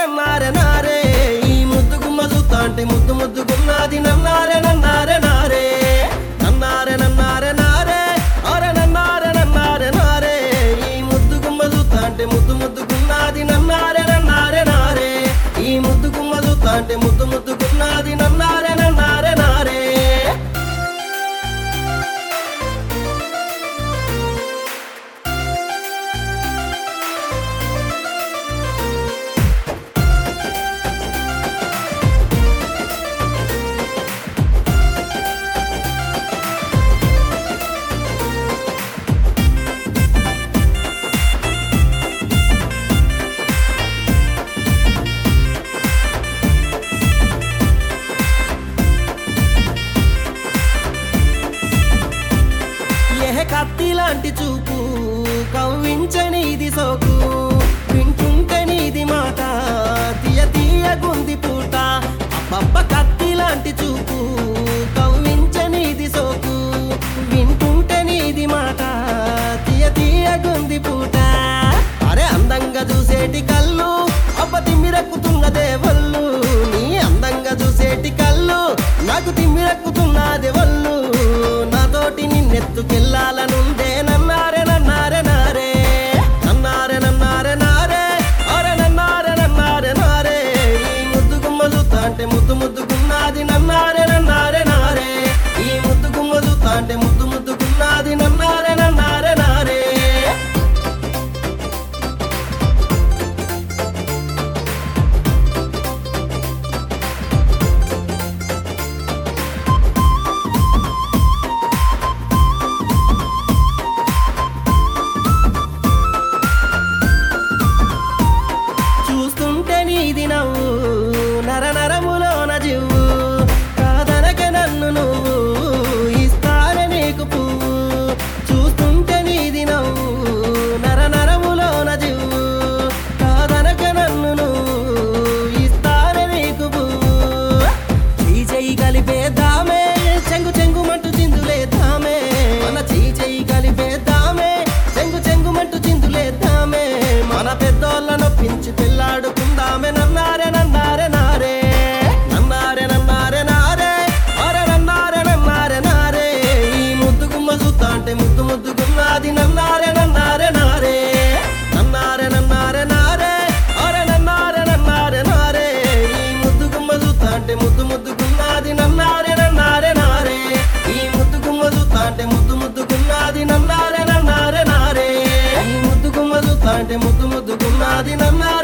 నన్నారే నారే ఈ ముద్దు గుమ్మ చూస్తాంటే ముద్దు ముద్దుగున్నది నన్నారే నన్నారే నారే నన్నారే నన్నారే నారే అరే నన్నారే నన్నారే నారే ఈ ముద్దు గుమ్మ చూస్తాంటే ముద్దు ముద్దుగున్నది నన్నారే నన్నారే నారే ఈ ముద్దు గుమ్మ చూస్తాంటే ముద్దు ముద్దుగున్నది నన్నారే నన్నారే నారే ఏ కత్తి లాంటి చూపు కవ్వించని ఇది సోకు వింటుంటే నీది మాట తీయ తీయ గుంది పూట అబ్బబ్బ కత్తి లాంటి చూపు కవ్వించని ఇది సోకు వింటుంటే నీది మాట తీయ తీయ గుంది పూట అరే అందంగా చూసేటి కళ్ళు అబ్బ తిమ్మిరెక్కుతున్నదే వల్లు నీ అందంగా చూసేటి కళ్ళు నాకు తిమ్మిరెక్కుతున్నదే వల్లు నాతోటి నిన్నెత్తుకెళ్ళాలనుందే నన్నారే నన్నారే నారే నన్నారే నన్నారే నారే అరే నన్నారే నన్నారే నారే ఈ ముద్దు గుమ్మ చూస్తా అంటే ముద్దు ముద్దుకున్నది నన్నారే నన్నారే నారే ఈ ముద్దు గుమ్మ చూస్తా అంటే ముద్దు ముద్దుకున్నది నన్నారే నన్నారే నారే చూస్తుంటే నీది నవ్వు నర నరములోన జివ్వు కాదనక నన్ను నువ్వు ఇస్తానే నీకు పువ్వు చూస్తుంటే నీది నవ్వు నర నరములోన జివ్వు కాదనక నన్ను నువ్వు ఇస్తానే నీకు పువ్వు చేయి చేయి కలిపేద్దామే చెంగు చెంగుమంటూ చిందులేద్దామే మన చేయి చేయి కలిపేద్దామే చెంగు చెంగుమంటూ చిందులేద్దామే మన పెద్దోళ్ళ నొప్పించి పిల్లాడుకుందామే నన్నారే నన్నారే నారే నన్నారే నన్నారే నారే అరే నన్నారే నన్నారే నారే ఈ ముద్దు గుమ్మ చూస్తా అంటే ముద్దు ముద్దుకున్నది నన్నారే నన్నారే నారే నన్నారే నన్నారే నారే అరే నన్నారే నన్నారే నారే ఈ ముద్దు గుమ్మ చూస్తా అంటే ముద్దు ముద్దుకున్నది నన్నారే నన్నారే నారే ఈ ముద్దు గుమ్మ చూస్తా అంటే ముద్దు ముద్దుకున్నది నన్నారే నన్నారే నారే ఈ ముద్దు గుమ్మ చూస్తా అంటే ముద్దు ముద్దుకున్నది నన్నారే